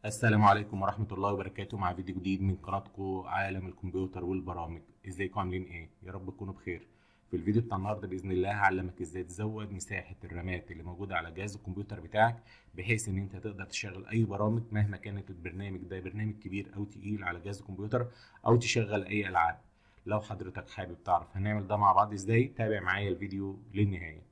السلام عليكم ورحمة الله وبركاته مع فيديو جديد من قناتكم عالم الكمبيوتر والبرامج ازيكم عاملين ايه يا رب تكونوا بخير في الفيديو بتاع النهارده باذن الله هعلمك ازاي تزود مساحة الرامات اللي موجودة على جهاز الكمبيوتر بتاعك بحيث ان انت تقدر تشغل اي برامج مهما كانت البرنامج ده برنامج كبير او تقيل على جهاز الكمبيوتر او تشغل اي العاب لو حضرتك حابب تعرف هنعمل ده مع بعض ازاي تابع معايا الفيديو للنهاية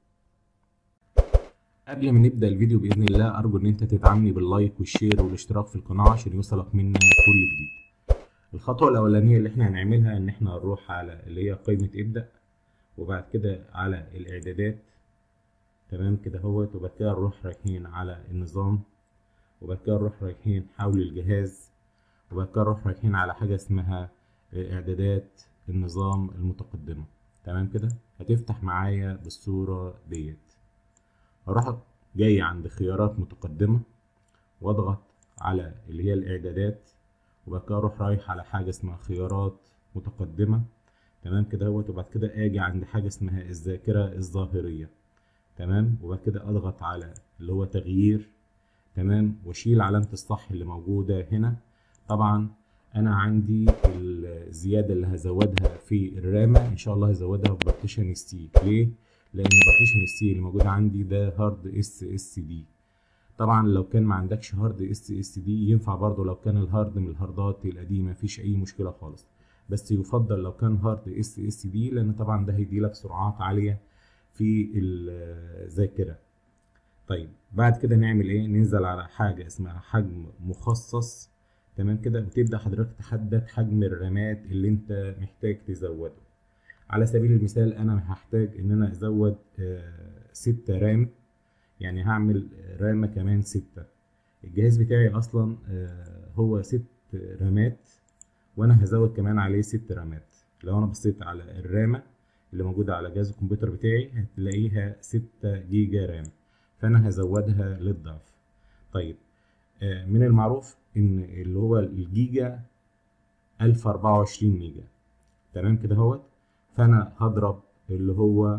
قبل ما نبدا الفيديو باذن الله ارجو ان انت تدعمني باللايك والشير والاشتراك في القناه عشان يوصلك منا كل جديد الخطوه الاولانيه اللي احنا هنعملها ان احنا نروح على اللي هي قائمه ابدا وبعد كده على الاعدادات تمام كده اهوت وبعد كده نروح رايحين على النظام وبعد كده نروح رايحين حول الجهاز وبعد كده نروح رايحين على حاجه اسمها اعدادات النظام المتقدمه تمام كده هتفتح معايا بالصوره ديت اروح جاي عند خيارات متقدمة واضغط على اللي هي الاعدادات وبعد كده اروح رايح على حاجة اسمها خيارات متقدمة تمام كده اهوت وبعد كده اجي عند حاجة اسمها الذاكرة الظاهرية تمام وبعد كده اضغط على اللي هو تغيير تمام واشيل علامة الصح اللي موجودة هنا طبعا انا عندي الزيادة اللي هزودها في الرامة ان شاء الله هزودها ببارتيشن ستيك ليه لان بارتيشن السي اللي موجود عندي ده هارد اس اس دي طبعا لو كان ما عندكش هارد اس اس دي ينفع برضو لو كان الهارد من الهاردات القديمه مفيش اي مشكله خالص بس يفضل لو كان هارد اس اس دي لان طبعا ده هيديلك سرعات عاليه في الذاكره طيب بعد كده نعمل ايه ننزل على حاجه اسمها حجم مخصص تمام كده وتبدا حضرتك تحدد حجم الرامات اللي انت محتاج تزوده على سبيل المثال انا هحتاج ان انا ازود ستة رام يعني هعمل رامة كمان ستة الجهاز بتاعي اصلا هو ست رامات وانا هزود كمان عليه ست رامات لو انا بصيت على الرامة اللي موجودة على جهاز الكمبيوتر بتاعي هتلاقيها ستة جيجا رام فانا هزودها للضعف طيب من المعروف ان اللي هو الجيجا ألف أربعة وعشرين ميجا تمام كده اهوت فانا هضرب اللي هو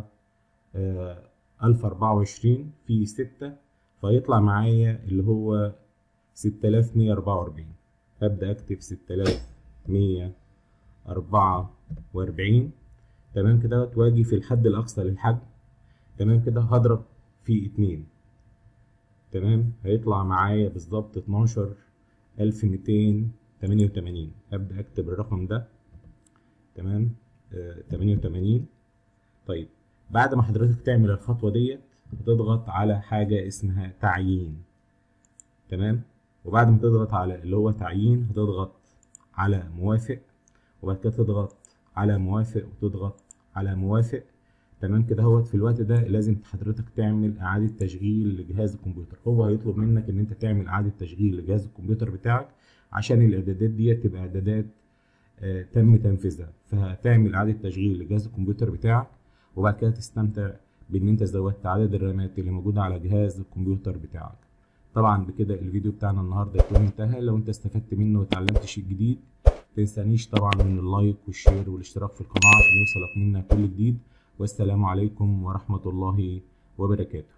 ألف أربعة وعشرين في ستة فيطلع معايا اللي هو ستة آلاف مية أربعة وأربعين هبدأ أكتب ستة آلاف مية أربعة وأربعين تمام كده واجي في الحد الأقصى للحجم تمام كده هضرب في اتنين تمام هيطلع معايا بالظبط اتناشر ألف ميتين تمانية وتمانين هبدأ أكتب الرقم ده تمام تمانية وتمانين طيب بعد ما حضرتك تعمل الخطوة ديت هتضغط على حاجة اسمها تعيين تمام وبعد ما تضغط على اللي هو تعيين هتضغط على موافق وبعد كده تضغط على موافق وتضغط على موافق تمام كده اهوت في الوقت ده لازم حضرتك تعمل اعادة تشغيل لجهاز الكمبيوتر هو هيطلب منك ان انت تعمل اعادة تشغيل لجهاز الكمبيوتر بتاعك عشان الاعدادات ديت تبقى اعدادات آه تم تنفيذها فهتعمل اعادة تشغيل لجهاز الكمبيوتر بتاعك وبعد كده تستمتع بان انت زودت عدد الرامات اللي موجودة على جهاز الكمبيوتر بتاعك طبعا بكده الفيديو بتاعنا النهارده يكون انتهى لو انت استفدت منه وتعلمت شيء جديد تنسانيش طبعا من اللايك والشير والاشتراك في القناة عشان يوصلك منا كل جديد والسلام عليكم ورحمة الله وبركاته